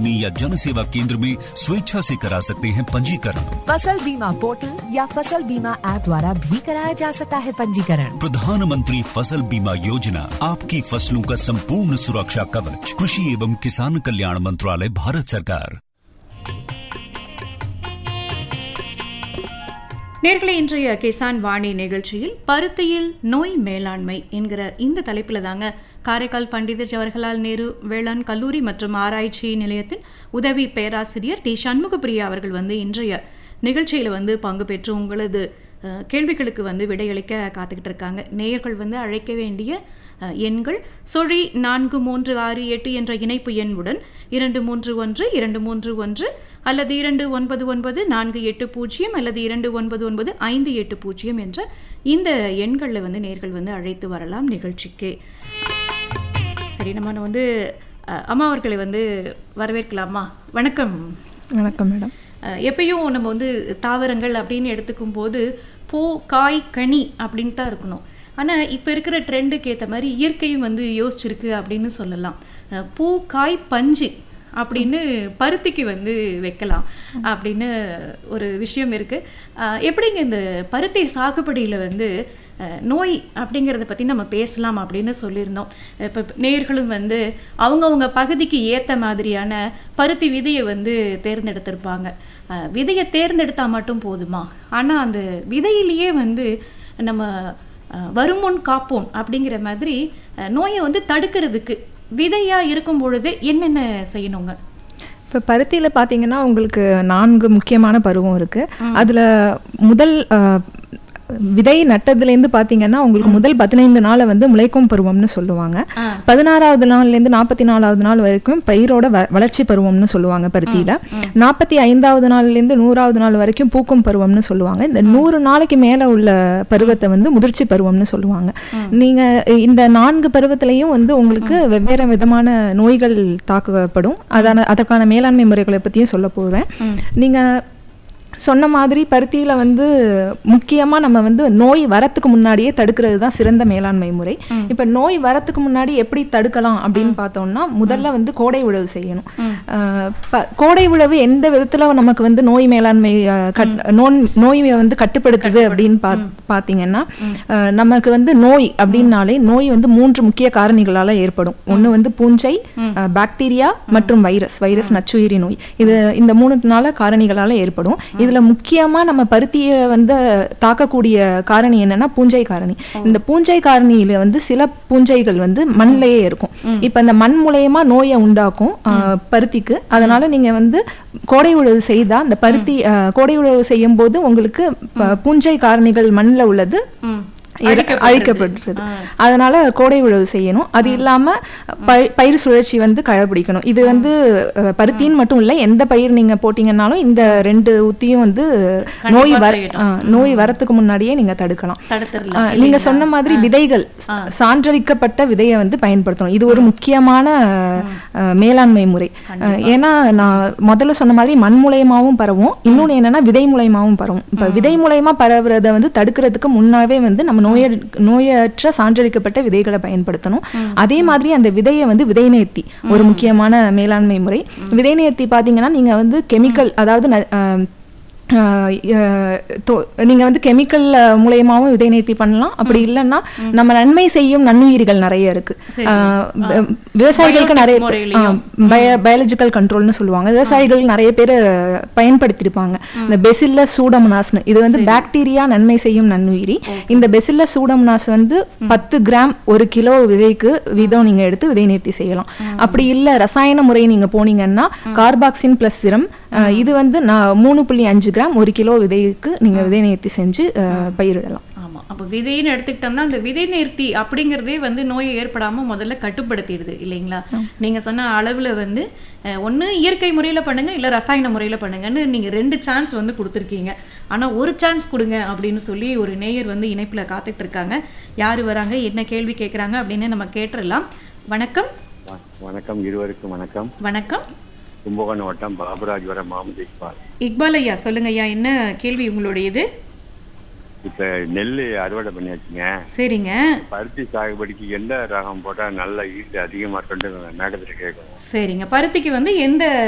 में या जन सेवा केंद्र में स्वेच्छा से करा सकते हैं पंजीकरण फसल बीमा पोर्टल या फसल बीमा ऐप द्वारा भी कराया जा सकता है पंजीकरण प्रधानमंत्री फसल बीमा योजना आपकी फसलों का संपूर्ण सुरक्षा कवच कृषि एवं किसान कल्याण मंत्रालय भारत सरकार நேர்களை இன்றைய கிசான் வாணி நிகழ்ச்சியில் பருத்தியில் நோய் மேலாண்மை என்கிற இந்த தலைப்பில் தாங்க காரைக்கால் பண்டித ஜவஹர்லால் நேரு வேளாண் கல்லூரி மற்றும் ஆராய்ச்சி நிலையத்தின் உதவி பேராசிரியர் டி சண்முகப்பிரியா அவர்கள் வந்து இன்றைய நிகழ்ச்சியில் வந்து பங்கு பெற்று உங்களது அஹ், கேள்விகளுக்கு வந்து விடையளிக்க காத்துக்கிட்டு இருக்காங்க நேயர்கள் வந்து அழைக்க வேண்டிய அஹ், எண்கள் சொழி நான்கு மூன்று ஆறு எட்டு என்ற இணைப்பு எண்ணுடன் இரண்டு மூன்று ஒன்று இரண்டு மூன்று ஒன்று அல்லது இரண்டு ஒன்பது ஒன்பது நான்கு எட்டு பூஜ்ஜியம் அல்லது இரண்டு ஒன்பது ஒன்பது ஐந்து எட்டு பூஜ்ஜியம் என்ற இந்த எண்களில் வந்து நேர்கள் வந்து அழைத்து வரலாம் நிகழ்ச்சிக்கு சரி நம்ம வந்து அஹ், அம்மா அவர்களை வந்து வரவேற்கலாமா வணக்கம் வணக்கம் மேடம் அஹ், எப்பயும் நம்ம வந்து தாவரங்கள் அப்படின்னு எடுத்துக்கும் போது பூ காய் கனி அப்படின்னு தான் இருக்கணும் ஆனால் இப்போ இருக்கிற ட்ரெண்டுக்கு ஏற்ற மாதிரி இயற்கையும் வந்து யோசிச்சிருக்கு அப்படின்னு சொல்லலாம் அஹ், பூ காய் பஞ்சு அப்படின்னு பருத்திக்கு வந்து வைக்கலாம் அப்படின்னு ஒரு விஷயம் இருக்குது எப்படிங்க இந்த பருத்தி சாகுபடியில் வந்து அஹ், நோய் அப்படிங்கிறத பற்றி நம்ம பேசலாம் அப்படின்னு சொல்லியிருந்தோம் இப்போ நேயர்களும் வந்து அவங்கவுங்க பகுதிக்கு ஏற்ற மாதிரியான பருத்தி விதையை வந்து தேர்ந்தெடுத்திருப்பாங்க அஹ், விதையை தேர்ந்தெடுத்தா மட்டும் போதுமா ஆனால் அந்த விதையிலேயே வந்து நம்ம அஹ், வருமுன் காப்போம் அப்படிங்கிற மாதிரி அஹ், நோயை வந்து தடுக்கிறதுக்கு விதையாக இருக்கும் பொழுது என்னென்ன செய்யணுங்க இப்போ பருத்தியில் பார்த்தீங்கன்னா உங்களுக்கு நான்கு முக்கியமான பருவம் இருக்குது அதில் முதல் அஹ், விதை நட்டதுலேருந்து பார்த்தீங்கன்னா உங்களுக்கு முதல் பதினைந்து நாளை வந்து முளைக்கும் பருவம்னு சொல்லுவாங்க பதினாறாவது நாள்லேருந்து நாற்பத்தி நாலாவது நாள் வரைக்கும் பயிரோட வ- வளர்ச்சி பருவம்னு சொல்லுவாங்க பருத்தியில் நாற்பத்தி ஐந்தாவது நாள்லேருந்து நூறாவது நாள் வரைக்கும் பூக்கும் பருவம்னு சொல்லுவாங்க இந்த நூறு நாளைக்கு மேலே உள்ள பருவத்தை வந்து முதிர்ச்சி பருவம்னு சொல்லுவாங்க நீங்கள் இந்த நான்கு பருவத்திலையும் வந்து உங்களுக்கு வெவ்வேறு விதமான நோய்கள் தாக்கப்படும் அதான அதற்கான மேலாண்மை முறைகளை பற்றியும் சொல்ல போகிறேன் நீங்கள் சொன்ன மாதிரி பருத்தியில் வந்து முக்கியமாக நம்ம வந்து நோய் வரத்துக்கு முன்னாடியே தடுக்கிறது தான் சிறந்த மேலாண்மை முறை இப்போ நோய் வரத்துக்கு முன்னாடி எப்படி தடுக்கலாம் அப்படின்னு பார்த்தோம்னா முதல்ல வந்து கோடை உழவு செய்யணும் அஹ் ப- கோடை உழவு எந்த விதத்தில் நமக்கு வந்து நோய் மேலாண்மை அஹ், கட் நோய் நோயை வந்து கட்டுப்படுத்துது அப்படின்னு பா பார்த்தீங்கன்னா அஹ், நமக்கு வந்து நோய் அப்படின்னாலே நோய் வந்து மூன்று முக்கிய காரணிகளால் ஏற்படும் ஒன்று வந்து பூஞ்சை அஹ், பாக்டீரியா மற்றும் வைரஸ் வைரஸ் நச்சுயிரி நோய் இது இந்த மூணுனால காரணிகளால் ஏற்படும் இதுல முக்கியமா நம்ம பருத்தியை வந்து தாக்கக்கூடிய காரணி என்னன்னா பூஞ்சை காரணி இந்த பூஞ்சை காரணியில வந்து சில பூஞ்சைகள் வந்து மண்ணிலேயே இருக்கும் இப்ப இந்த மண் மூலயமா நோயை உண்டாக்கும் அஹ், பருத்திக்கு அதனால நீங்க வந்து கோடை உழவு செய்தா இந்த பருத்தி அஹ், கோடை உழவு செய்யும் போது உங்களுக்கு ப- பூஞ்சை காரணிகள் மண்ணில் உள்ளது இற- அழிக்கப்படுறது அதனால கோடை உழவு செய்யணும் அது இல்லாம ப- பயிர் சுழற்சி வந்து கடைபிடிக்கணும் இது வந்து அஹ், பருத்தின்னு மட்டும் இல்ல எந்த பயிர் நீங்க போட்டீங்கன்னாலும் இந்த ரெண்டு உத்தியும் வந்து நோய் வர அஹ், நோய் வரத்துக்கு முன்னாடியே நீங்க தடுக்கலாம் தடுத்துடலாம் அஹ், நீங்க சொன்ன மாதிரி விதைகள் சான்றளிக்கப்பட்ட விதையை வந்து பயன்படுத்தணும் இது ஒரு முக்கியமான அஹ், மேலாண்மை முறை அஹ், ஏன்னா நான் முதல்ல சொன்ன மாதிரி மண் மூலயமாவும் பரவும் இன்னொன்னு என்னன்னா விதை மூலயமாவும் பரவும் இப்ப விதை மூலயமா பரவுறத வந்து தடுக்கிறதுக்கு முன்னாவே வந்து நம்ம நோய நோயற்ற சான்றளிக்கப்பட்ட விதைகளை பயன்படுத்தணும் அதே மாதிரி அந்த விதையை வந்து விதை நேர்த்தி ஒரு முக்கியமான மேலாண்மை முறை விதை நேர்த்தி பாத்தீங்கன்னா நீங்க வந்து கெமிக்கல் அதாவது ந- அஹ், ஆஹ் அஹ் தோ- நீங்க வந்து கெமிக்கல் மூலயமாவும் விதை நேர்த்தி பண்ணலாம் அப்படி இல்லைன்னா நம்ம நன்மை செய்யும் நன்னுயிரிகள் நிறைய இருக்கு ஆஹ் ப- விவசாயிகளுக்கு நிறைய முறையிலயும். பயாலஜிக்கல் கண்ட்ரோல்னு சொல்லுவாங்க விவசாயிகள் நிறைய பேர் பயன்படுத்தியிருப்பாங்க இந்த பெசில்ல சூடமனாஸ்னு இது வந்து பாக்டீரியா நன்மை செய்யும் நன்னுயிரி இந்த பெசில்ல சூடமனாஸ் வந்து பத்து கிராம் ஒரு கிலோ விதைக்கு வீதம் நீங்க எடுத்து விதை நேர்த்தி செய்யலாம் அப்படி இல்ல ரசாயன முறை நீங்க போனீங்கன்னா கார்பாக்சின் பிளஸ் சிரம் இது வந்து நான் மூணு புள்ளி அஞ்சு கிராம் ஒரு கிலோ விதைக்கு நீங்க விதை நேர்த்தி செஞ்சு அஹ், பயிரிடலாம் ஆமா அப்போ விதைன்னு எடுத்துக்கிட்டோம்னா அந்த விதை நேர்த்தி அப்படிங்கிறதே வந்து நோயை ஏற்படாம முதல்ல கட்டுப்படுத்திடுது இல்லைங்களா நீங்க சொன்ன அளவுல வந்து அஹ், ஒண்ணு இயற்கை முறையில பண்ணுங்க இல்ல ரசாயன முறையில பண்ணுங்கன்னு நீங்க ரெண்டு சான்ஸ் வந்து கொடுத்துருக்கீங்க ஆனா ஒரு சான்ஸ் கொடுங்க அப்படின்னு சொல்லி ஒரு நேயர் வந்து இணைப்புல காத்துட்டு இருக்காங்க யாரு வராங்க என்ன கேள்வி கேட்குறாங்க அப்படின்னு நம்ம கேட்டுடலாம் வணக்கம் வ- வணக்கம் இருவருக்கும் வணக்கம் வணக்கம் கும்பகோணம் வட்டம் பாபுராஜ் வர மாமது இக்பால் இக்பால் ஐயா சொல்லுங்க ஐயா என்ன கேள்வி உங்களுடையது இப்ப நெல் அறுவடை பண்ணியாச்சுங்க சரிங்க பருத்தி சாகுபடிக்கு எந்த ரகம் போட்டா நல்ல ஈட்டு அதிகமா இருக்குன்னு மேடத்துல கேட்கணும் சரிங்க பருத்திக்கு வந்து எந்த